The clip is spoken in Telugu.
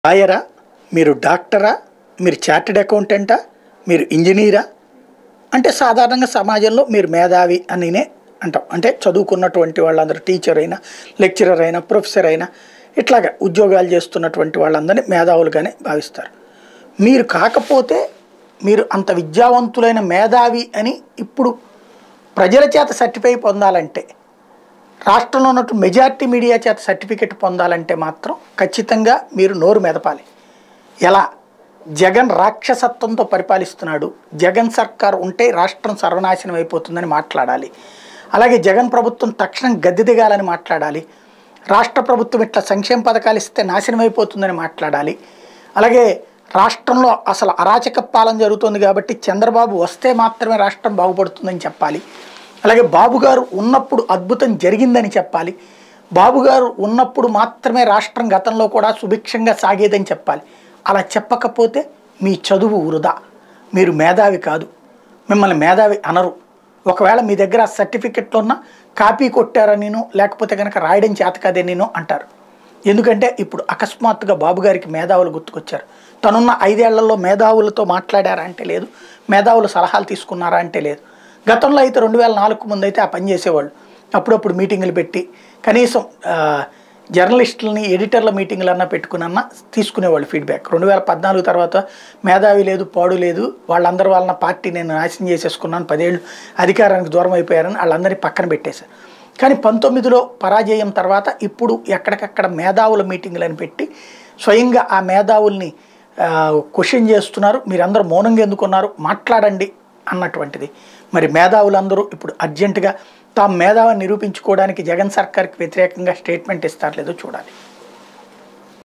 లాయరా మీరు డాక్టరా మీరు చార్టెడ్ అకౌంటెంటా మీరు ఇంజనీరా అంటే సాధారణంగా సమాజంలో మీరు మేధావి అనినే అంటాం అంటే చదువుకున్నటువంటి వాళ్ళందరూ టీచర్ అయినా లెక్చరర్ అయినా ప్రొఫెసర్ అయినా ఇట్లాగా ఉద్యోగాలు చేస్తున్నటువంటి వాళ్ళందరినీ మేధావులుగానే భావిస్తారు మీరు కాకపోతే మీరు అంత విద్యావంతులైన మేధావి అని ఇప్పుడు ప్రజల చేత సర్టిఫై పొందాలంటే రాష్ట్రంలో ఉన్నట్టు మెజార్టీ మీడియా చేత సర్టిఫికెట్ పొందాలంటే మాత్రం ఖచ్చితంగా మీరు నోరు మెదపాలి ఎలా జగన్ రాక్షసత్వంతో పరిపాలిస్తున్నాడు జగన్ సర్కార్ ఉంటే రాష్ట్రం సర్వనాశనం అయిపోతుందని మాట్లాడాలి అలాగే జగన్ ప్రభుత్వం తక్షణం గద్దె దిగాలని మాట్లాడాలి రాష్ట్ర ప్రభుత్వం ఇట్లా సంక్షేమ పథకాలు ఇస్తే నాశనం అయిపోతుందని మాట్లాడాలి అలాగే రాష్ట్రంలో అసలు అరాచక పాలన జరుగుతుంది కాబట్టి చంద్రబాబు వస్తే మాత్రమే రాష్ట్రం బాగుపడుతుందని చెప్పాలి అలాగే బాబు గారు ఉన్నప్పుడు అద్భుతం జరిగిందని చెప్పాలి బాబు గారు ఉన్నప్పుడు మాత్రమే రాష్ట్రం గతంలో కూడా సుభిక్షంగా సాగేదని చెప్పాలి అలా చెప్పకపోతే మీ చదువు వృధా మీరు మేధావి కాదు మిమ్మల్ని మేధావి అనరు ఒకవేళ మీ దగ్గర ఆ సర్టిఫికెట్లో ఉన్న కాపీ కొట్టారనినో లేకపోతే కనుక రాయడం చేత కదేనినో అంటారు ఎందుకంటే ఇప్పుడు అకస్మాత్తుగా బాబు గారికి మేధావులు గుర్తుకొచ్చారు తనున్న ఐదేళ్లలో మేధావులతో మాట్లాడారా అంటే లేదు మేధావులు సలహాలు తీసుకున్నారా అంటే లేదు గతంలో అయితే రెండు వేల నాలుగు ముందు అయితే ఆ పని చేసేవాళ్ళు అప్పుడప్పుడు మీటింగులు పెట్టి కనీసం ఆ, జర్నలిస్టులని ఎడిటర్ల మీటింగ్లు అన్నా పెట్టుకునన్నా తీసుకునేవాళ్ళు ఫీడ్బ్యాక్ రెండు వేల పద్నాలుగు తర్వాత మేధావి లేదు పాడు లేదు వాళ్ళందరి వలన పార్టీ నేను నాశనం చేసేసుకున్నాను పదేళ్ళు అధికారానికి దూరం అయిపోయారని వాళ్ళందరినీ పక్కన పెట్టేశారు కానీ పంతొమ్మిదిలో పరాజయం తర్వాత ఇప్పుడు ఎక్కడికక్కడ మేధావుల మీటింగులు అని పెట్టి స్వయంగా ఆ మేధావుల్ని క్వశ్చన్ చేస్తున్నారు మీరందరూ మౌనంగా ఎందుకున్నారు మాట్లాడండి అన్నటువంటిది మరి మేధావులందరూ ఇప్పుడు అర్జెంటుగా తాము మేధావిని నిరూపించుకోవడానికి జగన్ సర్కార్కి వ్యతిరేకంగా స్టేట్మెంట్ ఇస్తారు లేదో చూడాలి